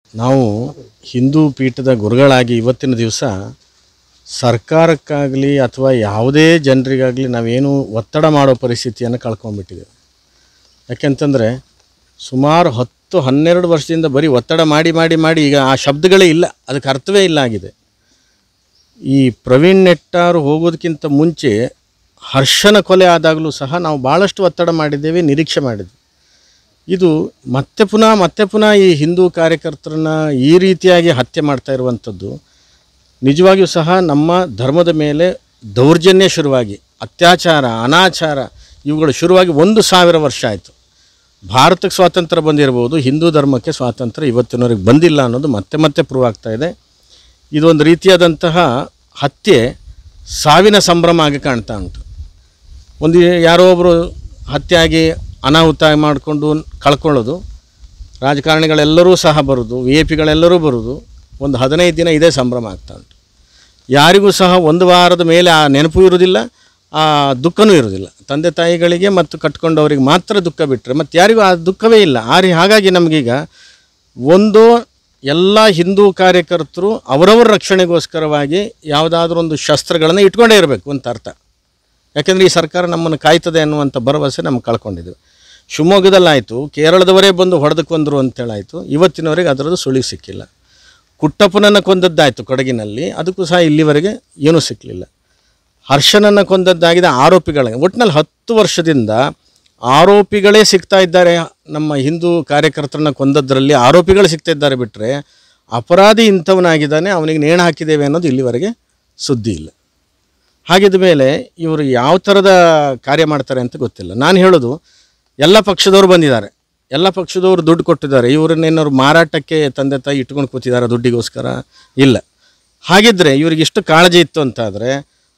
ನಾವು ಹಿಂದೂ ಪೀಠದ ಗುರುಗಳಾಗಿ ಇವತ್ತಿನ ದಿವಸ ಸರ್ಕಾರಕ್ಕಾಗಲಿ ಅಥವಾ ಯಾವುದೇ ಜನರಿಗಾಗಲಿ ನಾವೇನು ಒತ್ತಡ ಮಾಡೋ ಪರಿಸ್ಥಿತಿಯನ್ನು ಕಳ್ಕೊಂಡ್ಬಿಟ್ಟಿದ್ದೇವೆ ಯಾಕೆಂತಂದರೆ ಸುಮಾರು ಹತ್ತು ಹನ್ನೆರಡು ವರ್ಷದಿಂದ ಬರೀ ಒತ್ತಡ ಮಾಡಿ ಮಾಡಿ ಮಾಡಿ ಈಗ ಆ ಶಬ್ದಗಳೇ ಇಲ್ಲ ಅದಕ್ಕೆ ಅರ್ಥವೇ ಇಲ್ಲ ಆಗಿದೆ ಈ ಪ್ರವೀಣ್ ನೆಟ್ಟಾರು ಹೋಗೋದಕ್ಕಿಂತ ಮುಂಚೆ ಹರ್ಷನ ಕೊಲೆ ಆದಾಗಲೂ ಸಹ ನಾವು ಭಾಳಷ್ಟು ಒತ್ತಡ ಮಾಡಿದ್ದೇವೆ ನಿರೀಕ್ಷೆ ಮಾಡಿದ್ವಿ ಇದು ಮತ್ತೆ ಪುನಃ ಮತ್ತೆ ಪುನಃ ಈ ಹಿಂದೂ ಕಾರ್ಯಕರ್ತರನ್ನ ಈ ರೀತಿಯಾಗಿ ಹತ್ಯೆ ಮಾಡ್ತಾ ಇರುವಂಥದ್ದು ನಿಜವಾಗಿಯೂ ಸಹ ನಮ್ಮ ಧರ್ಮದ ಮೇಲೆ ದೌರ್ಜನ್ಯ ಶುರುವಾಗಿ ಅತ್ಯಾಚಾರ ಅನಾಚಾರ ಇವುಗಳು ಶುರುವಾಗಿ ಒಂದು ಸಾವಿರ ವರ್ಷ ಆಯಿತು ಭಾರತಕ್ಕೆ ಸ್ವಾತಂತ್ರ್ಯ ಬಂದಿರ್ಬೋದು ಹಿಂದೂ ಧರ್ಮಕ್ಕೆ ಸ್ವಾತಂತ್ರ್ಯ ಇವತ್ತಿನವರೆಗೆ ಬಂದಿಲ್ಲ ಅನ್ನೋದು ಮತ್ತೆ ಮತ್ತೆ ಪ್ರೂವ್ ಆಗ್ತಾ ಇದೆ ಇದೊಂದು ರೀತಿಯಾದಂತಹ ಹತ್ಯೆ ಸಾವಿನ ಸಂಭ್ರಮ ಆಗಿ ಕಾಣ್ತಾ ಉಂಟು ಒಂದು ಯಾರೋ ಒಬ್ಬರು ಹತ್ಯೆ ಆಗಿ ಅನಾಹುತ ಮಾಡಿಕೊಂಡು ಕಳ್ಕೊಳ್ಳೋದು ರಾಜಕಾರಣಿಗಳೆಲ್ಲರೂ ಸಹ ಬರೋದು ವಿ ಎ ಪಿಗಳೆಲ್ಲರೂ ಬರೋದು ಒಂದು ಹದಿನೈದು ದಿನ ಇದೇ ಸಂಭ್ರಮ ಆಗ್ತಾ ಉಂಟು ಯಾರಿಗೂ ಸಹ ಒಂದು ವಾರದ ಮೇಲೆ ಆ ನೆನಪು ಇರುವುದಿಲ್ಲ ಆ ದುಃಖನೂ ಇರುವುದಿಲ್ಲ ತಂದೆ ತಾಯಿಗಳಿಗೆ ಮತ್ತು ಕಟ್ಕೊಂಡವರಿಗೆ ಮಾತ್ರ ದುಃಖ ಬಿಟ್ಟರೆ ಮತ್ತು ಯಾರಿಗೂ ಆ ದುಃಖವೇ ಇಲ್ಲ ಆ ರೀ ಹಾಗಾಗಿ ನಮಗೀಗ ಒಂದು ಎಲ್ಲ ಹಿಂದೂ ಕಾರ್ಯಕರ್ತರು ಅವರವರ ರಕ್ಷಣೆಗೋಸ್ಕರವಾಗಿ ಯಾವುದಾದ್ರೂ ಒಂದು ಶಸ್ತ್ರಗಳನ್ನು ಇಟ್ಕೊಂಡೇ ಇರಬೇಕು ಅಂತ ಅರ್ಥ ಯಾಕೆಂದರೆ ಈ ಸರ್ಕಾರ ನಮ್ಮನ್ನು ಕಾಯ್ತದೆ ಅನ್ನುವಂಥ ಭರವಸೆ ನಮ್ಗೆ ಕಳ್ಕೊಂಡಿದ್ದೇವೆ ಶಿವಮೊಗ್ಗದಲ್ಲಾಯಿತು ಕೇರಳದವರೇ ಬಂದು ಹೊಡೆದು ಕೊಂದರು ಅಂತೇಳಾಯಿತು ಇವತ್ತಿನವರೆಗೆ ಅದರದ್ದು ಸುಳಿವು ಸಿಕ್ಕಿಲ್ಲ ಕುಟ್ಟಪ್ಪನನ್ನು ಕೊಂದದ್ದಾಯಿತು ಕೊಡಗಿನಲ್ಲಿ ಅದಕ್ಕೂ ಸಹ ಇಲ್ಲಿವರೆಗೆ ಏನೂ ಸಿಕ್ಕಲಿಲ್ಲ ಹರ್ಷನನ್ನು ಕೊಂದದ್ದಾಗಿದೆ ಆರೋಪಿಗಳ ಒಟ್ಟಿನಲ್ಲಿ ಹತ್ತು ವರ್ಷದಿಂದ ಆರೋಪಿಗಳೇ ಸಿಗ್ತಾ ಇದ್ದಾರೆ ನಮ್ಮ ಹಿಂದೂ ಕಾರ್ಯಕರ್ತರನ್ನ ಕೊಂದದ್ರಲ್ಲಿ ಆರೋಪಿಗಳು ಸಿಗ್ತಾ ಇದ್ದಾರೆ ಬಿಟ್ಟರೆ ಅಪರಾಧಿ ಇಂಥವನಾಗಿದ್ದಾನೆ ಅವನಿಗೆ ನೇಣು ಹಾಕಿದ್ದೇವೆ ಅನ್ನೋದು ಇಲ್ಲಿವರೆಗೆ ಸುದ್ದಿ ಇಲ್ಲ ಹಾಗಿದ ಮೇಲೆ ಇವರು ಯಾವ ಥರದ ಕಾರ್ಯ ಮಾಡ್ತಾರೆ ಅಂತ ಗೊತ್ತಿಲ್ಲ ನಾನು ಹೇಳೋದು ಎಲ್ಲ ಪಕ್ಷದವರು ಬಂದಿದ್ದಾರೆ ಎಲ್ಲ ಪಕ್ಷದವರು ದುಡ್ಡು ಕೊಟ್ಟಿದ್ದಾರೆ ಇವರನ್ನೇನಾದ್ರು ಮಾರಾಟಕ್ಕೆ ತಂದೆ ತಾಯಿ ಇಟ್ಕೊಂಡು ಕೂತಿದ್ದಾರೆ ದುಡ್ಡಿಗೋಸ್ಕರ ಇಲ್ಲ ಹಾಗಿದ್ದರೆ ಇವ್ರಿಗೆ ಇಷ್ಟು ಕಾಳಜಿ ಇತ್ತು ಅಂತಾದರೆ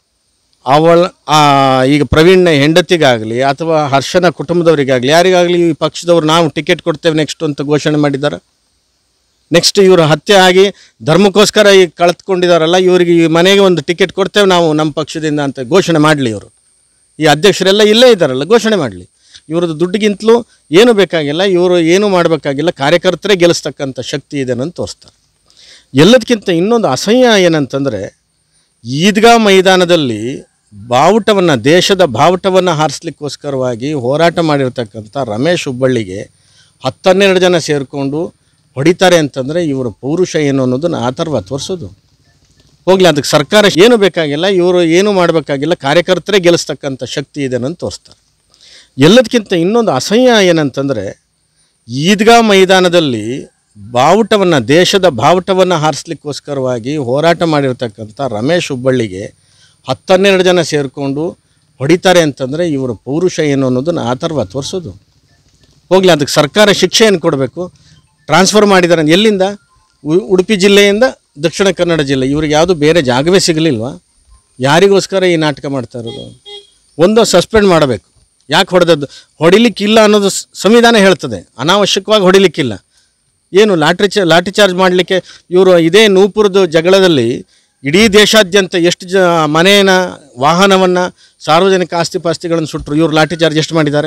ಅವಳ ಆ, ಈಗ ಪ್ರವೀಣ್ನ ಹೆಂಡತಿಗಾಗಲಿ ಅಥವಾ ಹರ್ಷನ ಕುಟುಂಬದವರಿಗಾಗಲಿ ಯಾರಿಗಾಗಲಿ ಈ ಪಕ್ಷದವ್ರು ನಾವು ಟಿಕೆಟ್ ಕೊಡ್ತೇವೆ ನೆಕ್ಸ್ಟ್ ಅಂತ ಘೋಷಣೆ ಮಾಡಿದ್ದಾರೆ ನೆಕ್ಸ್ಟ್ ಇವರು ಹತ್ಯೆ ಆಗಿ ಧರ್ಮಕ್ಕೋಸ್ಕರ ಈಗ ಕಳೆದುಕೊಂಡಿದ್ದಾರಲ್ಲ ಇವರಿಗೆ ಈ ಮನೆಗೆ ಒಂದು ಟಿಕೆಟ್ ಕೊಡ್ತೇವೆ ನಾವು ನಮ್ಮ ಪಕ್ಷದಿಂದ ಅಂತ ಘೋಷಣೆ ಮಾಡಲಿ ಇವರು ಈ ಅಧ್ಯಕ್ಷರೆಲ್ಲ ಇಲ್ಲೇ ಇದ್ದಾರಲ್ಲ ಘೋಷಣೆ ಮಾಡಲಿ ಇವ್ರದ್ದು ದುಡ್ಡಿಗಿಂತಲೂ ಏನು ಬೇಕಾಗಿಲ್ಲ ಇವರು ಏನು ಮಾಡಬೇಕಾಗಿಲ್ಲ ಕಾರ್ಯಕರ್ತರೇ ಗೆಲ್ಲಿಸ್ತಕ್ಕಂಥ ಶಕ್ತಿ ಇದೆ ಅನ್ನೋದು ತೋರಿಸ್ತಾರೆ ಎಲ್ಲದಕ್ಕಿಂತ ಇನ್ನೊಂದು ಅಸಹ್ಯ ಏನಂತಂದರೆ ಈದ್ಗಾ ಮೈದಾನದಲ್ಲಿ ಬಾವುಟವನ್ನು ದೇಶದ ಬಾವುಟವನ್ನು ಹಾರಿಸ್ಲಿಕ್ಕೋಸ್ಕರವಾಗಿ ಹೋರಾಟ ಮಾಡಿರ್ತಕ್ಕಂಥ ರಮೇಶ್ ಹುಬ್ಬಳ್ಳಿಗೆ ಹತ್ತನ್ನೆರಡು ಜನ ಸೇರಿಕೊಂಡು ಹೊಡಿತಾರೆ ಅಂತಂದರೆ ಇವರ ಪೌರುಷ ಏನು ಅನ್ನೋದನ್ನು ಆ ಥರ ತೋರಿಸೋದು ಹೋಗಲಿ ಅದಕ್ಕೆ ಸರ್ಕಾರ ಏನು ಬೇಕಾಗಿಲ್ಲ ಇವರು ಏನು ಮಾಡಬೇಕಾಗಿಲ್ಲ ಕಾರ್ಯಕರ್ತರೇ ಗೆಲ್ಲಿಸ್ತಕ್ಕಂಥ ಶಕ್ತಿ ಇದೆ ಅನ್ನೋದು ತೋರಿಸ್ತಾರೆ ಎಲ್ಲದಕ್ಕಿಂತ ಇನ್ನೊಂದು ಅಸಹ್ಯ ಏನಂತಂದರೆ ಈದ್ಗಾ ಮೈದಾನದಲ್ಲಿ ಬಾವುಟವನ್ನು ದೇಶದ ಬಾವುಟವನ್ನು ಹಾರಿಸ್ಲಿಕ್ಕೋಸ್ಕರವಾಗಿ ಹೋರಾಟ ಮಾಡಿರ್ತಕ್ಕಂಥ ರಮೇಶ್ ಹುಬ್ಬಳ್ಳಿಗೆ ಹತ್ತನ್ನೆರಡು ಜನ ಸೇರಿಕೊಂಡು ಹೊಡಿತಾರೆ ಅಂತಂದರೆ ಇವರ ಪೌರುಷ ಏನು ಅನ್ನೋದನ್ನು ಆ ಥರ ತೋರಿಸೋದು ಹೋಗಲಿ ಅದಕ್ಕೆ ಸರ್ಕಾರ ಶಿಕ್ಷೆ ಏನು ಕೊಡಬೇಕು ಟ್ರಾನ್ಸ್ಫರ್ ಮಾಡಿದ್ದಾರೆ ಎಲ್ಲಿಂದ ಉ- ಉಡುಪಿ ಜಿಲ್ಲೆಯಿಂದ ದಕ್ಷಿಣ ಕನ್ನಡ ಜಿಲ್ಲೆ ಇವ್ರಿಗೆ ಯಾವುದು ಬೇರೆ ಜಾಗವೇ ಸಿಗಲಿಲ್ವಾ ಯಾರಿಗೋಸ್ಕರ ಈ ನಾಟಕ ಮಾಡ್ತಾ ಇರೋದು ಒಂದು ಸಸ್ಪೆಂಡ್ ಮಾಡಬೇಕು ಯಾಕೆ ಹೊಡೆದದ್ದು ಹೊಡಿಲಿಕ್ಕಿಲ್ಲ ಅನ್ನೋದು ಸ್- ಸಂವಿಧಾನ ಹೇಳ್ತದೆ ಅನಾವಶ್ಯಕವಾಗಿ ಹೊಡಿಲಿಕ್ಕಿಲ್ಲ ಏನು ಲಾಟ್ರಿ ಚ ಲಾಠಿ ಚಾರ್ಜ್ ಮಾಡಲಿಕ್ಕೆ ಇವರು ಇದೇ ನೂಪುರದ ಜಗಳದಲ್ಲಿ ಇಡೀ ದೇಶಾದ್ಯಂತ ಎಷ್ಟು ಜ ಮನೆಯನ್ನು ವಾಹನವನ್ನು ಸಾರ್ವಜನಿಕ ಆಸ್ತಿ ಪಾಸ್ತಿಗಳನ್ನು ಸುಟ್ಟರು ಇವರು ಲಾಠಿ ಚಾರ್ಜ್ ಎಷ್ಟು ಮಾಡಿದ್ದಾರೆ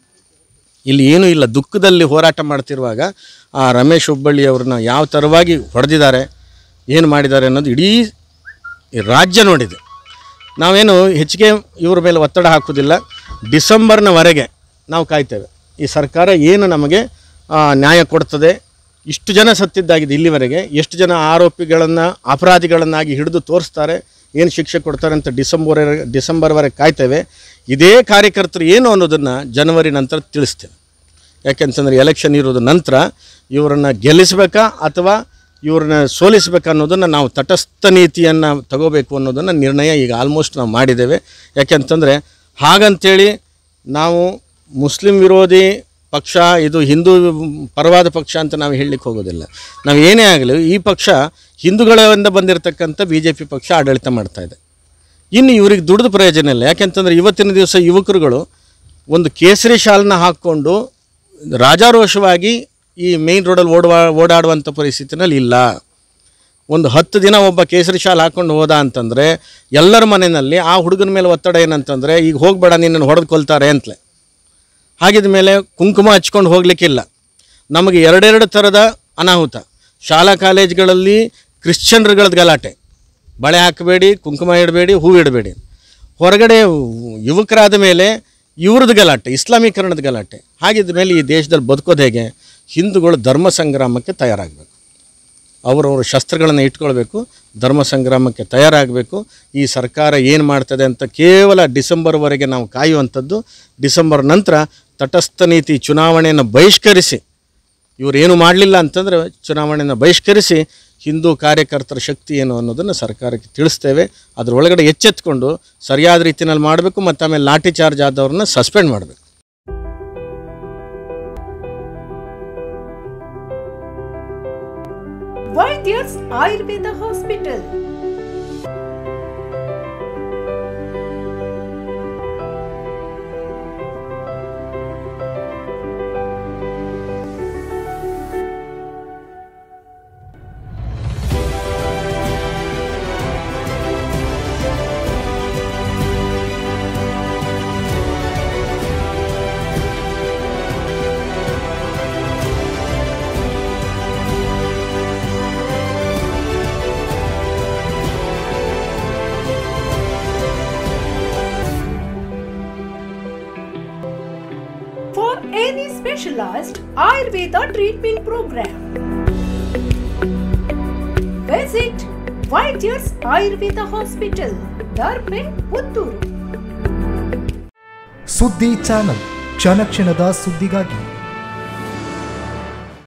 ಇಲ್ಲಿ ಏನೂ ಇಲ್ಲ ದುಃಖದಲ್ಲಿ ಹೋರಾಟ ಮಾಡ್ತಿರುವಾಗ ಆ ರಮೇಶ್ ಹುಬ್ಬಳ್ಳಿ ಅವ್ರನ್ನ ಯಾವ ಥರವಾಗಿ ಹೊಡೆದಿದ್ದಾರೆ ಏನು ಮಾಡಿದ್ದಾರೆ ಅನ್ನೋದು ಇಡೀ ಈ ರಾಜ್ಯ ನೋಡಿದೆ ನಾವೇನು ಹೆಚ್ಚಿಗೆ ಇವ್ರ ಮೇಲೆ ಒತ್ತಡ ಹಾಕೋದಿಲ್ಲ ಡಿಸೆಂಬರ್ನವರೆಗೆ ನಾವು ಕಾಯ್ತೇವೆ ಈ ಸರ್ಕಾರ ಏನು ನಮಗೆ ಆ, ನ್ಯಾಯ ಕೊಡ್ತದೆ ಇಷ್ಟು ಜನ ಸತ್ತಿದ್ದಾಗಿದೆ ಇಲ್ಲಿವರೆಗೆ ಎಷ್ಟು ಜನ ಆರೋಪಿಗಳನ್ನು ಅಪರಾಧಿಗಳನ್ನಾಗಿ ಹಿಡಿದು ತೋರಿಸ್ತಾರೆ ಏನು ಶಿಕ್ಷೆ ಕೊಡ್ತಾರೆ ಅಂತ ಡಿಸೆಂಬರ್ ಡಿಸೆಂಬರ್ವರೆಗೆ ಕಾಯ್ತೇವೆ ಇದೇ ಕಾರ್ಯಕರ್ತರು ಏನು ಅನ್ನೋದನ್ನು ಜನವರಿ ನಂತರ ತಿಳಿಸ್ತೇವೆ ಯಾಕೆಂತಂದರೆ ಎಲೆಕ್ಷನ್ ಇರೋದು ನಂತರ ಇವರನ್ನು ಗೆಲ್ಲಿಸಬೇಕಾ ಅಥವಾ ಇವ್ರನ್ನ ಸೋಲಿಸಬೇಕಾ ಅನ್ನೋದನ್ನು ನಾವು ತಟಸ್ಥ ನೀತಿಯನ್ನು ತಗೋಬೇಕು ಅನ್ನೋದನ್ನು ನಿರ್ಣಯ ಈಗ ಆಲ್ಮೋಸ್ಟ್ ನಾವು ಮಾಡಿದ್ದೇವೆ ಯಾಕೆಂತಂದರೆ ಹಾಗಂತೇಳಿ ನಾವು ಮುಸ್ಲಿಂ ವಿರೋಧಿ ಪಕ್ಷ ಇದು ಹಿಂದೂ ಪರವಾದ ಪಕ್ಷ ಅಂತ ನಾವು ಹೇಳಲಿಕ್ಕೆ ಹೋಗೋದಿಲ್ಲ ನಾವು ಏನೇ ಆಗಲಿ ಈ ಪಕ್ಷ ಹಿಂದೂಗಳಿಂದ ಬಂದಿರತಕ್ಕಂಥ ಬಿ ಜೆ ಪಿ ಪಕ್ಷ ಆಡಳಿತ ಮಾಡ್ತಾ ಇದೆ ಇನ್ನು ಇವ್ರಿಗೆ ದುಡ್ದು ಪ್ರಯೋಜನ ಇಲ್ಲ ಯಾಕೆಂತಂದರೆ ಇವತ್ತಿನ ದಿವಸ ಯುವಕರುಗಳು ಒಂದು ಕೇಸರಿ ಶಾಲನ್ನ ಹಾಕ್ಕೊಂಡು ರಾಜಾರೋಷವಾಗಿ ಈ ಮೇಯ್ನ್ ರೋಡಲ್ಲಿ ಓಡುವ ಓಡಾಡುವಂಥ ಪರಿಸ್ಥಿತಿನಲ್ಲಿ ಇಲ್ಲ ಒಂದು ಹತ್ತು ದಿನ ಒಬ್ಬ ಕೇಸರಿ ಶಾಲ್ ಹಾಕ್ಕೊಂಡು ಹೋದ ಅಂತಂದರೆ ಎಲ್ಲರ ಮನೆಯಲ್ಲಿ ಆ ಹುಡುಗನ ಮೇಲೆ ಒತ್ತಡ ಏನಂತಂದರೆ ಈಗ ಹೋಗಬೇಡ ನಿನ್ನನ್ನು ಹೊಡೆದು ಕೊಲ್ತಾರೆ ಅಂತಲೇ ಹಾಗಿದ ಮೇಲೆ ಕುಂಕುಮ ಹಚ್ಕೊಂಡು ಹೋಗಲಿಕ್ಕಿಲ್ಲ ನಮಗೆ ಎರಡೆರಡು ಥರದ ಅನಾಹುತ ಶಾಲಾ ಕಾಲೇಜ್ಗಳಲ್ಲಿ ಕ್ರಿಶ್ಚಿಯನ್ರುಗಳದ್ದು ಗಲಾಟೆ ಬಳೆ ಹಾಕಬೇಡಿ ಕುಂಕುಮ ಇಡಬೇಡಿ ಹೂವು ಇಡಬೇಡಿ ಹೊರಗಡೆ ಯುವಕರಾದ ಮೇಲೆ ಇವ್ರದ್ದು ಗಲಾಟೆ ಇಸ್ಲಾಮೀಕರಣದ ಗಲಾಟೆ ಹಾಗಿದ್ದ ಮೇಲೆ ಈ ದೇಶದಲ್ಲಿ ಬದುಕೋದು ಹೇಗೆ ಹಿಂದೂಗಳು ಧರ್ಮ ಸಂಗ್ರಾಮಕ್ಕೆ ತಯಾರಾಗಬೇಕು ಅವರವರು ಶಸ್ತ್ರಗಳನ್ನು ಇಟ್ಕೊಳ್ಬೇಕು ಧರ್ಮ ಸಂಗ್ರಾಮಕ್ಕೆ ತಯಾರಾಗಬೇಕು ಈ ಸರ್ಕಾರ ಏನು ಮಾಡ್ತದೆ ಅಂತ ಕೇವಲ ಡಿಸೆಂಬರ್ವರೆಗೆ ನಾವು ಕಾಯುವಂಥದ್ದು ಡಿಸೆಂಬರ್ ನಂತರ ತಟಸ್ಥ ನೀತಿ ಚುನಾವಣೆಯನ್ನು ಬಹಿಷ್ಕರಿಸಿ ಇವರು ಏನು ಮಾಡಲಿಲ್ಲ ಅಂತಂದರೆ ಚುನಾವಣೆಯನ್ನು ಬಹಿಷ್ಕರಿಸಿ ಹಿಂದೂ ಕಾರ್ಯಕರ್ತರ ಶಕ್ತಿ ಏನು ಅನ್ನೋದನ್ನು ಸರ್ಕಾರಕ್ಕೆ ತಿಳಿಸ್ತೇವೆ ಅದರೊಳಗಡೆ ಎಚ್ಚೆತ್ಕೊಂಡು ಸರಿಯಾದ ರೀತಿಯಲ್ಲಿ ಮಾಡಬೇಕು ಮತ್ತು ಆಮೇಲೆ ಲಾಠಿ ಚಾರ್ಜ್ ಆದವ್ರನ್ನ ಸಸ್ಪೆಂಡ್ ಮಾಡಬೇಕು ವೈದ್ಯರ್ಸ್ Ayurveda hospital for any specialized Ayurveda treatment program. Visit Vaidyas Ayurveda Hospital, Darpe, Putturu. ಸುದ್ದಿ ಚಾನಲ್ ಕ್ಷಣ ಕ್ಷಣದ ಸುದ್ದಿಗಾಗಿ